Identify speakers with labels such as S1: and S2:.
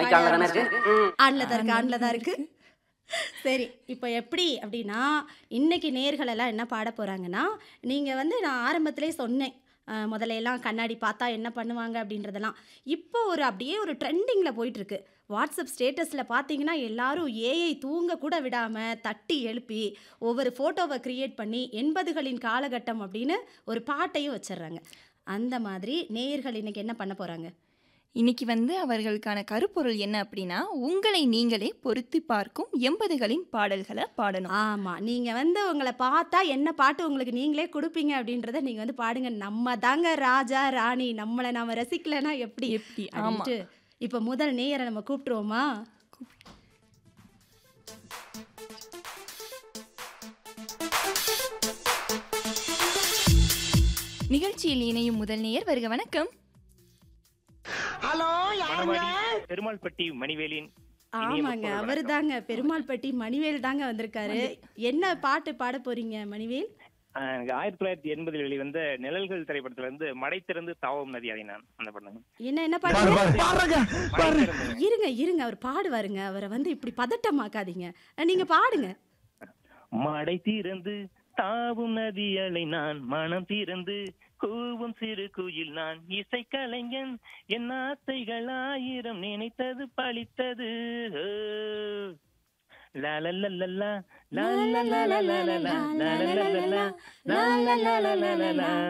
S1: மைக்கால தானே இருக்கு ம்.
S2: ஆன்ல தான் இருக்கு ஆன்ல தான் இருக்கு சரி இப்போ எப்படி அப்படின்னா இன்னைக்கு நேர்கள் எல்லாம் என்ன பாட போறாங்கன்னா நீங்க வந்து நான் ஆரம்பத்திலே சொன்னேன் அஹ், முதல்ல எல்லாம் கண்ணாடி பார்த்தா என்ன பண்ணுவாங்க அப்படின்றதெல்லாம் இப்போ ஒரு அப்படியே ஒரு ட்ரெண்டிங்கில் போயிட்டு இருக்கு வாட்ஸ்அப் ஸ்டேட்டஸில் பார்த்தீங்கன்னா எல்லாரும் ஏஐ தூங்க கூட விடாமல் தட்டி எழுப்பி ஒவ்வொரு ஃபோட்டோவை கிரியேட் பண்ணி எண்பதுகளின் காலகட்டம் அப்படின்னு ஒரு பாட்டையும் வச்சிடுறாங்க அந்த மாதிரி நேயர்கள் இன்னைக்கு என்ன பண்ண போகிறாங்க
S3: இன்னைக்கு வந்து அவர்களுக்கான கருப்பொருள் என்ன அப்படின்னா உங்களை நீங்களே பொருத்தி பார்க்கும் எண்பதுகளின் பாடல்களை பாடணும்
S2: ஆமாம் நீங்கள் வந்து உங்களை பார்த்தா என்ன பாட்டு உங்களுக்கு நீங்களே கொடுப்பீங்க அப்படின்றத நீங்கள் வந்து பாடுங்க நம்ம தாங்க ராஜா ராணி நம்மளை நாம ரசிக்கலைன்னா எப்படி
S3: எப்படி ஆமா
S2: அப்படின்ட்டு இப்போ முதல் நேயரை நம்ம கூப்பிட்டுருவோமா
S3: நிகழ்ச்சியில் இணையும் முதல் நேயர் வருக வணக்கம்
S4: மணவாடி பெருமாள்பட்டி மணிவேலின் இனிய
S2: ஆமாங்க
S4: முற்பகல்
S2: அவர்
S4: வணக்கம்.
S2: தாங்க பெருமாள்பட்டி மணிவேல் தாங்க வந்திருக்காரு என்ன பாட்டு பாட போறீங்க மணிவேல்
S4: ஆஹ் எனக்கு ஆயிரத்தி தொள்ளாயிரத்தி எண்பதில் வெளிவந்த நிழல்கள் திரைப்படத்துல இருந்து மடை திறந்து தாவும் நதி அதை நான் அந்த பண்ணேன்
S2: என்ன என்ன பாடுங்க
S4: மடை திறந்து
S2: இருங்க இருங்க அவர் பாடுவாருங்க அவரை வந்து இப்படி பதட்டமாக்காதீங்க நீங்க பாடுங்க
S4: மடை திறந்து தாவும் நதியலை நான் மனம் திறந்து கூவும் சிறு குயில் நான் இசை கலைஞன் என் ஆசைகள் ஆயிரம் நினைத்தது பழித்தது ஓ. லா லா லா லா லா, லா லா லா லா லா லா லா, லா லா லா லா லா, லா லா லா லா லா லா.